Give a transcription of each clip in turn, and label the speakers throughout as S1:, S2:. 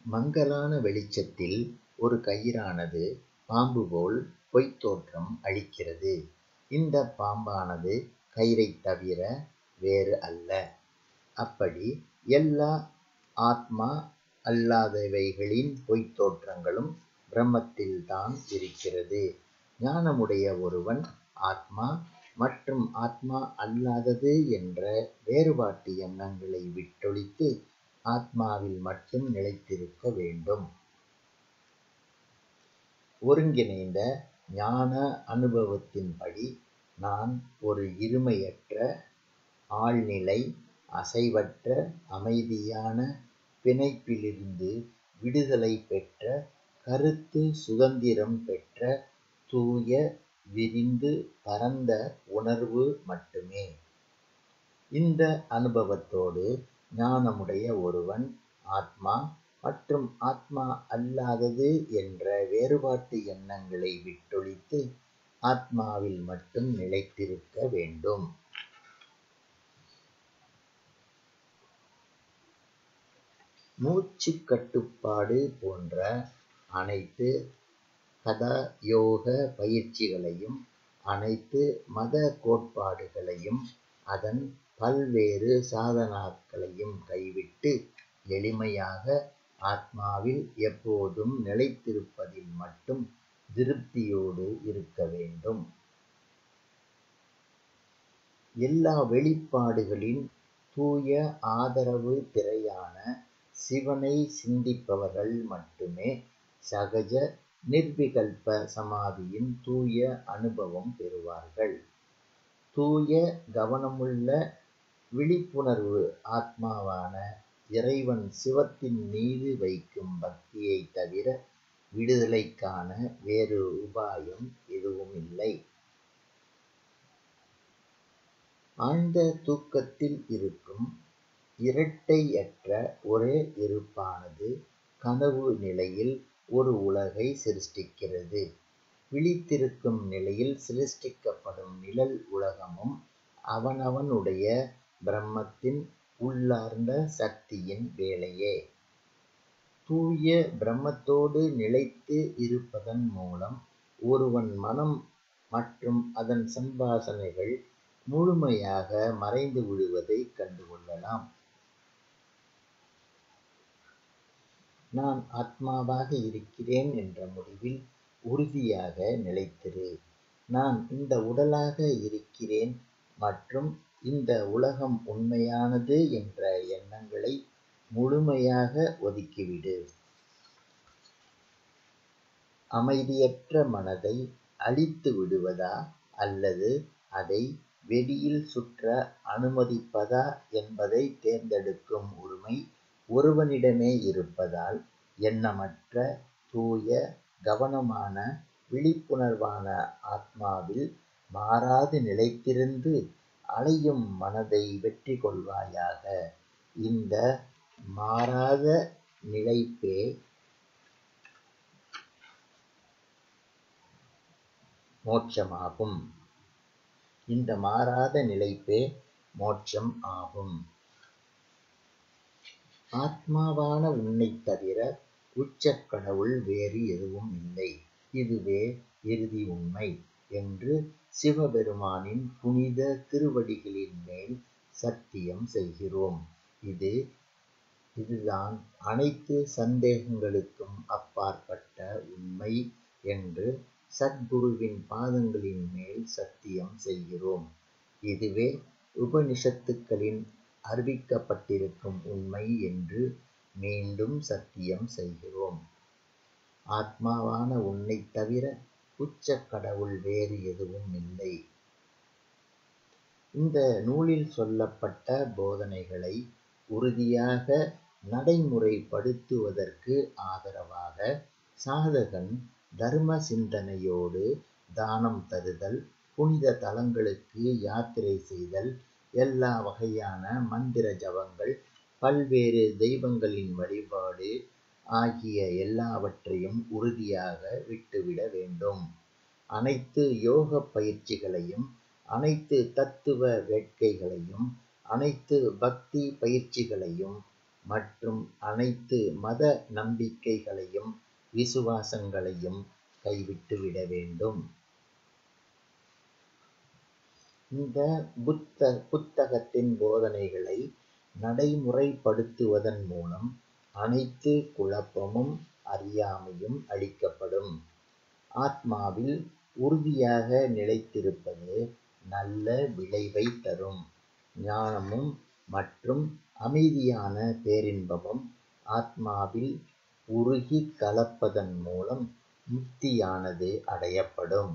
S1: மங்கலான வெளிச்சத்தில் ஒரு கயிறானது பாம்பு போல் பொய்த் தோற்றம் அளிக்கிறது. இந்தப் பாம்பானது கயிறைத் தவிர வேறு அல்ல. அப்படி எல்லா ஆத்மா அல்லாதவைகளின் பொய்த் தோற்றங்களும் பிரம்மத்தில்தான் இருக்கிறது. ஞானமுடைய ஒருவன் ஆத்மா மற்றும் ஆத்மா அல்லாதது என்ற வேறுபாட்டு எண்ணங்களை விட்டொழித்து ஆத்மாவில் மட்டும் நிலைத்திருக்க வேண்டும். ஒருங்கிணைந்த ஞான அனுபவத்தின்படி நான் ஒரு இருமையற்ற, ஆழ்நிலை, அசைவற்ற, அமைதியான பிணைப்பிலிருந்து விடுதலை பெற்ற, கருத்து சுதந்திரம் பெற்ற, தூய, விரிந்து பரந்த உணர்வு மட்டுமே. இந்த அனுபவத்தோடு ஞானமுடைய ஒருவன் ஆத்மா மற்றும் ஆத்மா அல்லாதது என்ற வேறுபாட்டு எண்ணங்களை விட்டொழித்து ஆத்மாவில் மட்டும் நிலைத்திருக்க வேண்டும். மூச்சுக் கட்டுப்பாடு போன்ற அனைத்து ஹத யோக பயிற்சிகளையும் அனைத்து மத கோட்பாடுகளையும் அதன் பல்வேறு சாதனாக்களையும் கைவிட்டு எளிமையாக ஆத்மாவில் எப்போதும் நிலைத்திருப்பதில் மட்டும் திருப்தியோடு இருக்க வேண்டும். எல்லா வெளிப்பாடுகளின் தூய ஆதரவு திரையான சிவனை சிந்திப்பவர்கள் மட்டுமே சகஜ நிர்விகல்ப சமாதியின் தூய அனுபவம் பெறுவார்கள். தூய கவனமுள்ள விழிப்புணர்வு ஆத்மாவான இறைவன் சிவத்தின் மீது வைக்கும் பக்தியைத் தவிர விடுதலைக்கான வேறு உபாயம் எதுவுமில்லை. ஆழ்ந்த தூக்கத்தில் இருக்கும் இரட்டையற்ற ஒரே இருப்பானது கனவு நிலையில் ஒரு உலகை சிருஷ்டிக்கிறது. விழித்திருக்கும் நிலையில் சிருஷ்டிக்கப்படும் நிழல் உலகமும் அவனவனுடைய பிரம்மத்தின் உள்ளார்ந்த சக்தியின் வேலையே. தூய பிரம்மத்தோடு நிலைத்து இருப்பதன் மூலம் ஒருவன் மனம் மற்றும் அதன் சம்பாஷணைகள் முழுமையாக மறைந்து விடுவதைக் கண்டுகொள்ளலாம். நான் ஆத்மாவாக இருக்கிறேன் என்ற முடிவில் உறுதியாக நிலைத்திரு. நான் இந்த உடலாக இருக்கிறேன் மற்றும் இந்த உலகம் உண்மையானது என்ற எண்ணங்களை முழுமையாக ஒதுக்கிவிடு. அமைதியற்ற மனதை அழித்து விடுவதா அல்லது அதை வெளியில் சுற்ற அனுமதிப்பதா என்பதைத் தேர்ந்தெடுக்கும் உரிமை ஒருவனிடமே இருப்பதால் எண்ணமற்ற, தூய, கவனமான, விழிப்புணர்வான ஆத்மாவில் மாறாது நிலைத்திருந்து அலையும் மனதை வெற்றி கொள்வாயாக. இந்த மாறாத நிலைப்பே மோட்சமாகும். இந்த மாறாத நிலைப்பே மோட்சம் ஆகும். ஆத்மாவான உன்னைத் தவிர உச்சக் கடவுள் வேறு எதுவும் இல்லை. இதுவே இறுதி உண்மை என்று சிவபெருமானின் புனித திருவடிகளின் மேல் சத்தியம் செய்கிறோம். இது இதுதான் அனைத்து சந்தேகங்களுக்கும் அப்பாற்பட்ட உண்மை என்று சத்குருவின் பாதங்களின் மேல் சத்தியம் செய்கிறோம். இதுவே உபநிஷத்துக்களில் அறிவிக்கப்பட்டிருக்கும் உண்மை என்று மீண்டும் சத்தியம் செய்கிறோம். ஆத்மாவான உன்னைத் தவிர உச்சக் கடவுள் வேறு எதுவும் இல்லை. இந்த நூலில் சொல்லப்பட்ட போதனைகளை உறுதியாக நடைமுறைப்படுத்துவதற்கு ஆதரவாக சாதகன் தர்ம சிந்தனையோடு தானம் தருதல், புனித தலங்களுக்கு யாத்திரை செய்தல், எல்லா வகையான மந்திர ஜபங்கள், பல்வேறு தெய்வங்களின் வழிபாடு ஆகிய எல்லாவற்றையும் உறுதியாக விட்டுவிட வேண்டும். அனைத்து யோகப் பயிற்சிகளையும் அனைத்து தத்துவ வேட்கைகளையும் அனைத்து பக்தி பயிற்சிகளையும் மற்றும் அனைத்து மத நம்பிக்கைகளையும் விசுவாசங்களையும் கைவிட்டுவிட வேண்டும் இந்த புத்த புத்தகத்தின் போதனைகளை நடைமுறைப்படுத்துவதன் மூலம் அனைத்து குழப்பமும் அறியாமையும் அளிக்கப்படும் ஆத்மாவில் உறுதியாக நிலைத்திருப்பது நல்ல விளைவை தரும் ஞானமும் மற்றும் அமைதியான பேரின்பமும் ஆத்மாவில் உருகி கலப்பதன் மூலம் முக்தியானது அடையப்படும்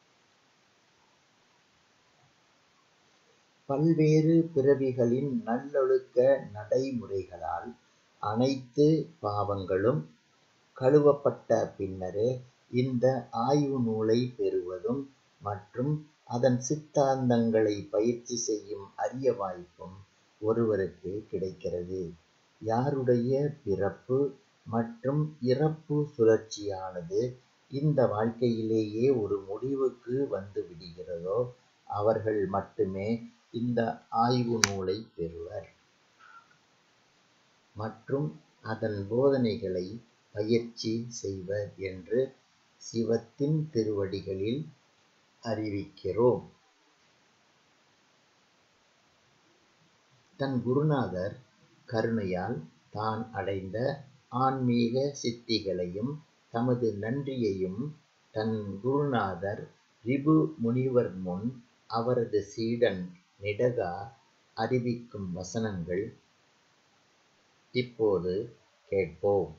S1: பல்வேறு பிறவிகளின் நல்லொழுக்க நடைமுறைகளால் அனைத்து பாவங்களும் கழுவப்பட்ட பின்னரே இந்த ஆய்வு நூலை பெறுவதும் மற்றும் அதன் சித்தாந்தங்களை பயிற்சி செய்யும் அரிய வாய்ப்பும் ஒருவருக்கு கிடைக்கிறது யாருடைய பிறப்பு மற்றும் இறப்பு சுழற்சியானது இந்த வாழ்க்கையிலேயே ஒரு முடிவுக்கு வந்து விடுகிறதோ அவர்கள் மட்டுமே இந்த ஆய்வு நூலை பெறுவர் மற்றும் அதன் போதனைகளை பயிற்சி செய்வர் என்று சிவத்தின் திருவடிகளில் அறிவிக்கிறோம் தன் குருநாதர் கருணையால் தான் அடைந்த ஆன்மீக சித்திகளையும் தமது நன்றியையும் தன் குருநாதர் ரிபு முனிவர் முன் அவரது சீடன் நிடகா அறிவிக்கும் வசனங்கள் இப்போது கேட்போம்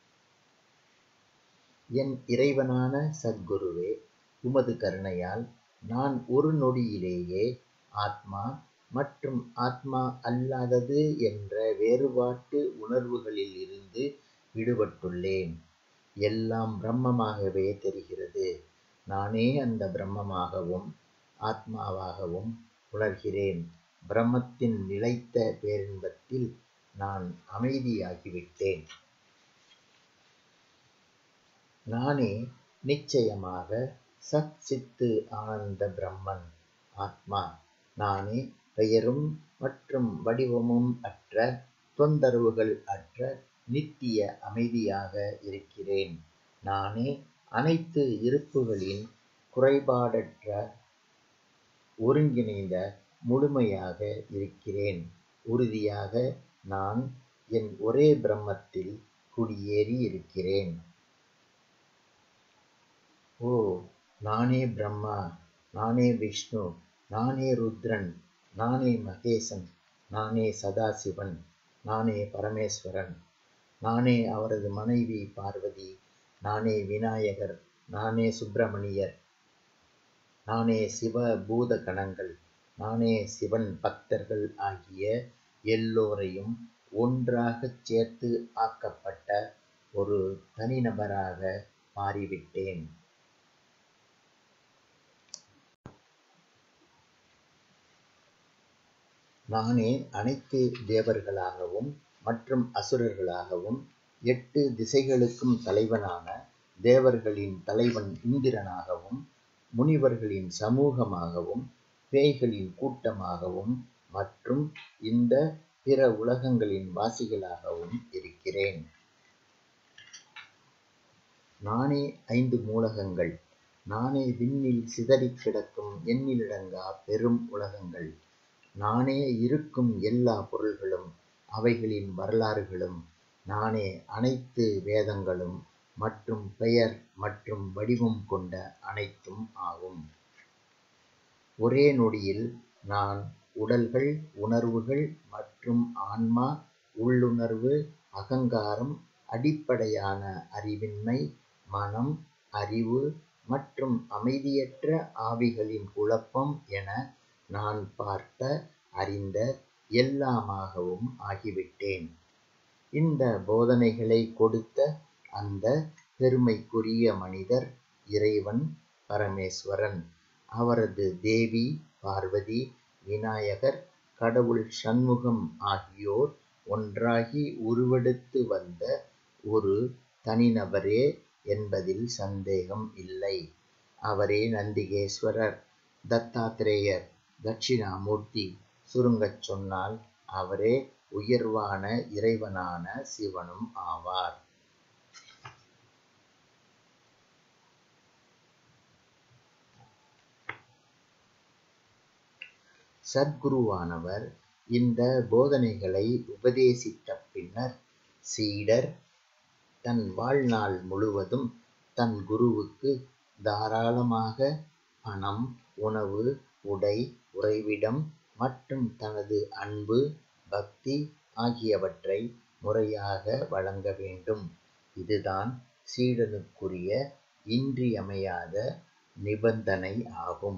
S1: என் இறைவனான சத்குருவே உமது கருணையால் நான் ஒரு நொடியிலேயே ஆத்மா மற்றும் ஆத்மா அல்லாதது என்ற வேறுபாட்டு உணர்வுகளில் இருந்து விடுபட்டுள்ளேன் எல்லாம் பிரம்மமாகவே தெரிகிறது நானே அந்த பிரம்மமாகவும் ஆத்மாவாகவும் உணர்கிறேன் பிரம்மத்தின் நிலைத்த பேரின்பத்தில் நான் அமைதியாகிவிட்டேன் நானே நிச்சயமாக சத் சித்து ஆனந்த பிரம்மன் ஆத்மா நானே பெயரும் மற்றும் வடிவமும் அற்ற தொந்தரவுகள் அற்ற நித்திய அமைதியாக இருக்கிறேன் நானே அனைத்து இருப்புகளின் குறைபாடற்ற ஒருங்கிணைந்த முழுமையாக இருக்கிறேன் உறுதியாக நான் என் ஒரே பிரம்மத்தில் குடியேறி இருக்கிறேன் ஓ நானே பிரம்மா நானே விஷ்ணு நானே ருத்ரன் நானே மகேசன் நானே சதாசிவன் நானே பரமேஸ்வரன் நானே அவரது மனைவி பார்வதி நானே விநாயகர் நானே சுப்பிரமணியர் நானே சிவ பூத கணங்கள் நானே சிவன் பக்தர்கள் ஆகிய எல்லோரையும் ஒன்றாகச் சேர்த்து ஆக்கப்பட்ட ஒரு தனிநபராக மாறிவிட்டேன் நானே அனைத்து தேவர்களாகவும் மற்றும் அசுரர்களாகவும் எட்டு திசைகளுக்கும் தலைவனான தேவர்களின் தலைவன் இந்திரனாகவும் முனிவர்களின் சமூகமாகவும் பேய்களின் கூட்டமாகவும் மற்றும் இந்த பிற உலகங்களின் வாசிகளாகவும் இருக்கிறேன் நானே ஐந்து மூலகங்கள் நானே விண்ணில் சிதறிக் கிடக்கும் எண்ணிலடங்கா பெரும் உலகங்கள் நானே இருக்கும் எல்லா பொருள்களும் அவைகளின் வரலாறுகளும் நானே அனைத்து வேதங்களும் மற்றும் பெயர் மற்றும் வடிவம் கொண்ட அனைத்தும் ஆகும் ஒரே நொடியில் நான் உடல்கள் உணர்வுகள் மற்றும் ஆன்மா உள்ளுணர்வு அகங்காரம் அடிப்படையான அறிவின்மை மனம் அறிவு மற்றும் அமைதியற்ற ஆவிகளின் குழப்பம் என நான் பார்த்த அறிந்த எல்லாமாகவும் ஆகிவிட்டேன் இந்த போதனைகளை கொடுத்த அந்த பெருமைக்குரிய மனிதர் இறைவன் பரமேஸ்வரன் அவரது தேவி பார்வதி விநாயகர் கடவுள் சண்முகம் ஆகியோர் ஒன்றாகி உருவெடுத்து வந்த ஒரு தனிநபரே என்பதில் சந்தேகம் இல்லை அவரே நந்திகேஸ்வரர் தத்தாத்திரேயர் தட்சிணாமூர்த்தி சுருங்கச் சொன்னால் அவரே உயர்வான இறைவனான சிவனும் ஆவார் சத்குருவானவர் இந்த போதனைகளை உபதேசித்த பின்னர் சீடர் தன் வாழ்நாள் முழுவதும் தன் குருவுக்கு தாராளமாக பணம் உணவு உடை உறைவிடம் மற்றும் தனது அன்பு பக்தி ஆகியவற்றை முறையாக வழங்க வேண்டும் இதுதான் சீடனுக்குரிய இன்றியமையாத நிபந்தனை ஆகும்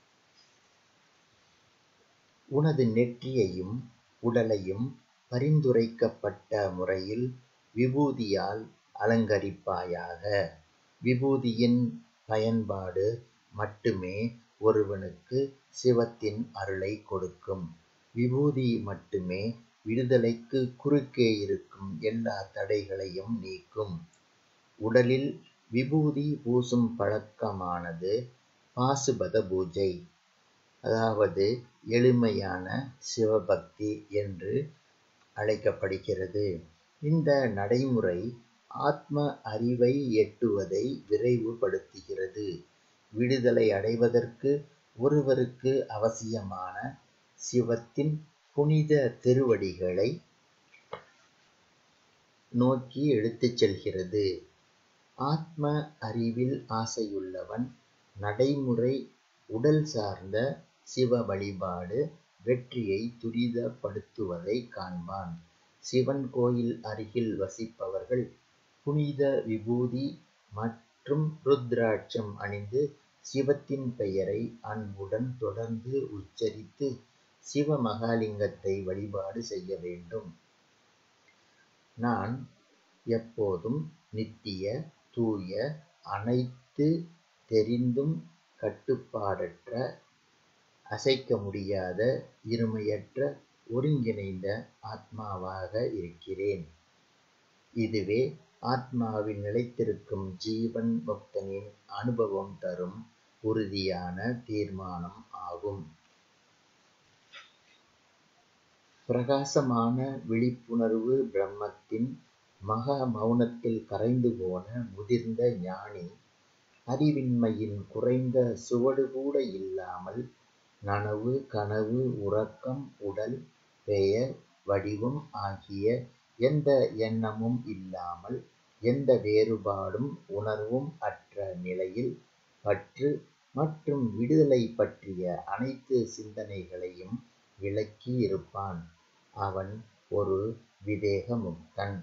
S1: உனது நெற்றியையும் உடலையும் பரிந்துரைக்கப்பட்ட முறையில் விபூதியால் அலங்கரிப்பாயாக விபூதியின் பயன்பாடு மட்டுமே ஒருவனுக்கு சிவத்தின் அருளை கொடுக்கும் விபூதி மட்டுமே விடுதலைக்கு குறுக்கே இருக்கும் எல்லா தடைகளையும் நீக்கும் உடலில் விபூதி பூசும் பழக்கமானது பாசுபத பூஜை அதாவது எளிமையான சிவபக்தி என்று அழைக்கப்படுகிறது இந்த நடைமுறை ஆத்ம அறிவை எட்டுவதை விரைவுபடுத்துகிறது விடுதலை அடைவதற்கு ஒருவருக்கு அவசியமான சிவத்தின் புனித திருவடிகளை நோக்கி எடுத்துச் செல்கிறது ஆத்ம அறிவில் ஆசையுள்ளவன் நடைமுறை உடல் சார்ந்த சிவ வழிபாடு வெற்றியை துரிதப்படுத்துவதை காண்பான் சிவன் கோயில் அருகில் வசிப்பவர்கள் புனித விபூதி மற்றும் ருத்ராட்சம் அணிந்து சிவத்தின் பெயரை அன்புடன் தொடர்ந்து உச்சரித்து சிவ மகாலிங்கத்தை வழிபாடு செய்ய வேண்டும் நான் எப்போதும் நித்திய தூய அனைத்து தெரிந்தும் கட்டுப்பாடற்ற அசைக்க முடியாத இருமையற்ற ஒருங்கிணைந்த ஆத்மாவாக இருக்கிறேன் இதுவே ஆத்மாவில் நிலைத்திருக்கும் ஜீவன் பக்தனின் அனுபவம் தரும் உறுதியான தீர்மானம் ஆகும் பிரகாசமான விழிப்புணர்வு பிரம்மத்தின் மகா மௌனத்தில் கரைந்து போன முதிர்ந்த ஞானி அறிவின்மையின் குறைந்த சுவடு கூட இல்லாமல் நனவு கனவு உறக்கம் உடல் பெயர் வடிவம் ஆகிய எந்த எண்ணமும் இல்லாமல் எந்த வேறுபாடும் உணர்வும் அற்ற நிலையில் பற்று மற்றும் விடுதலை பற்றிய அனைத்து சிந்தனைகளையும் விலக்கி இருப்பான் அவன் ஒரு விதேக முக்தன்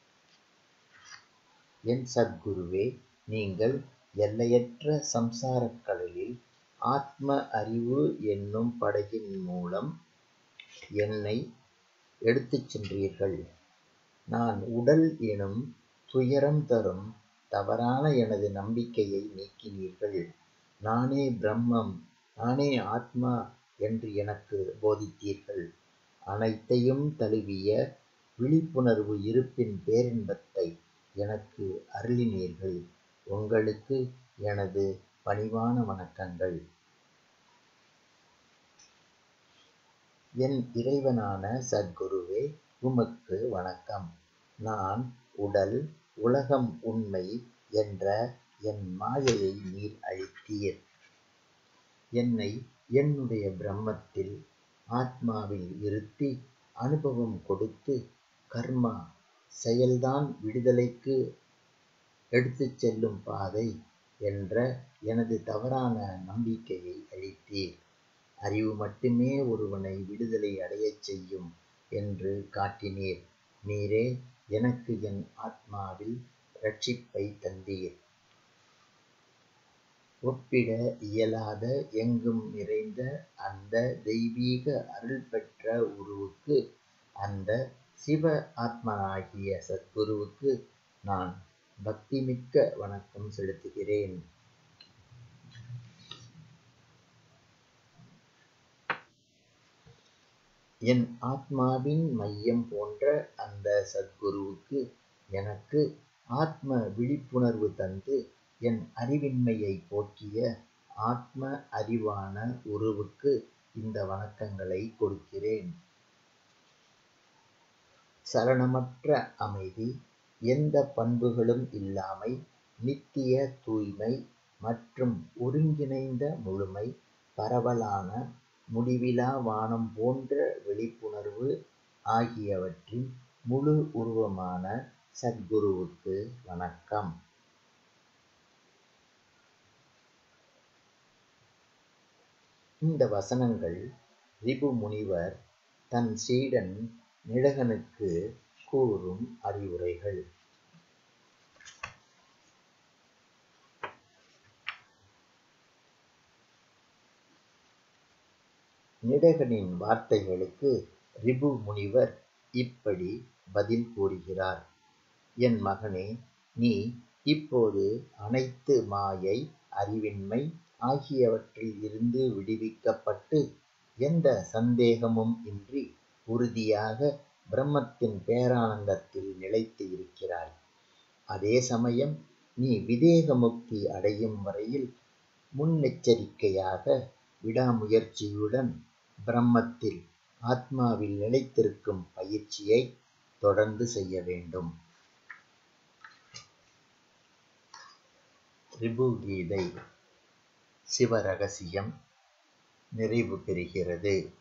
S1: என் சத்குருவே நீங்கள் எல்லையற்ற சம்சாரக் கடலில் ஆத்ம அறிவு என்னும் படகின் மூலம் என்னை எடுத்துச் சென்றீர்கள் நான் உடல் எனும் துயரம் தரும் தவறான எனது நம்பிக்கையை நீக்கினீர்கள் நானே பிரம்மம் நானே ஆத்மா என்று எனக்கு போதித்தீர்கள் அனைத்தையும் தழுவிய விழிப்புணர்வு இருப்பின் பேரின்பத்தை எனக்கு அருளினீர்கள் உங்களுக்கு எனது பணிவான வணக்கங்கள் என் இறைவனான சத்குருவே உமக்கு வணக்கம் நான் உடல் உலகம் உண்மை என்ற என் மாயையை நீர் அழித்தீர் என்னை என்னுடைய பிரம்மத்தில் ஆத்மாவில் இருத்தி அனுபவம் கொடுத்து கர்மா செயல்தான் விடுதலைக்கு எடுத்துச் செல்லும் பாதை என்ற எனது தவறான நம்பிக்கையை அழித்தீர் அறிவு மட்டுமே ஒருவனை விடுதலை அடையச் செய்யும் என்று காட்டினீர் நீரே எனக்கு என் ஆத்மாவில் ரட்சிப்பை தந்தீர் ஒப்பிட இயலாத எங்கும் நிறைந்த அந்த தெய்வீக அருள் பெற்ற உருவுக்கு அந்த சிவ ஆத்மனாகிய சத்குருவுக்கு நான் பக்திமிக்க வணக்கம் செலுத்துகிறேன் என் ஆத்மாவின் மையம் போன்ற அந்த சத்குருவுக்கு எனக்கு ஆத்ம விழிப்புணர்வு தந்து என் அறிவின்மையை போக்கிய ஆத்ம அறிவான உருவுக்கு இந்த வணக்கங்களை கொடுக்கிறேன் சலனமற்ற அமைதி எந்த பண்புகளும் இல்லாமை நித்திய தூய்மை மற்றும் ஒருங்கிணைந்த முழுமை பரவலான முடிவிலா வானம் போன்ற விழிப்புணர்வு ஆகியவற்றின் முழு உருவமான சத்குருவுக்கு வணக்கம் இந்த வசனங்கள் ரிபு முனிவர் தன் சீடன் நிழகனுக்கு கூறும் அறிவுரைகள் நிடகனின் வார்த்தைகளுக்கு ரிபு முனிவர் இப்படி பதில் கூறுகிறார் என் மகனே நீ இப்போது அனைத்து மாயை அறிவின்மை ஆகியவற்றில் இருந்து விடுவிக்கப்பட்டு எந்த சந்தேகமும் இன்றி உறுதியாக பிரம்மத்தின் பேரானந்தத்தில் நிலைத்து இருக்கிறாய் அதே சமயம் நீ விதேக முக்தி அடையும் வரையில் முன்னெச்சரிக்கையாக விடாமுயற்சியுடன் பிரம்மத்தில் ஆத்மாவில் நிலைத்திருக்கும் பயிற்சியை தொடர்ந்து செய்ய வேண்டும் ரிபு கீதை சிவரகசியம் நிறைவு பெறுகிறது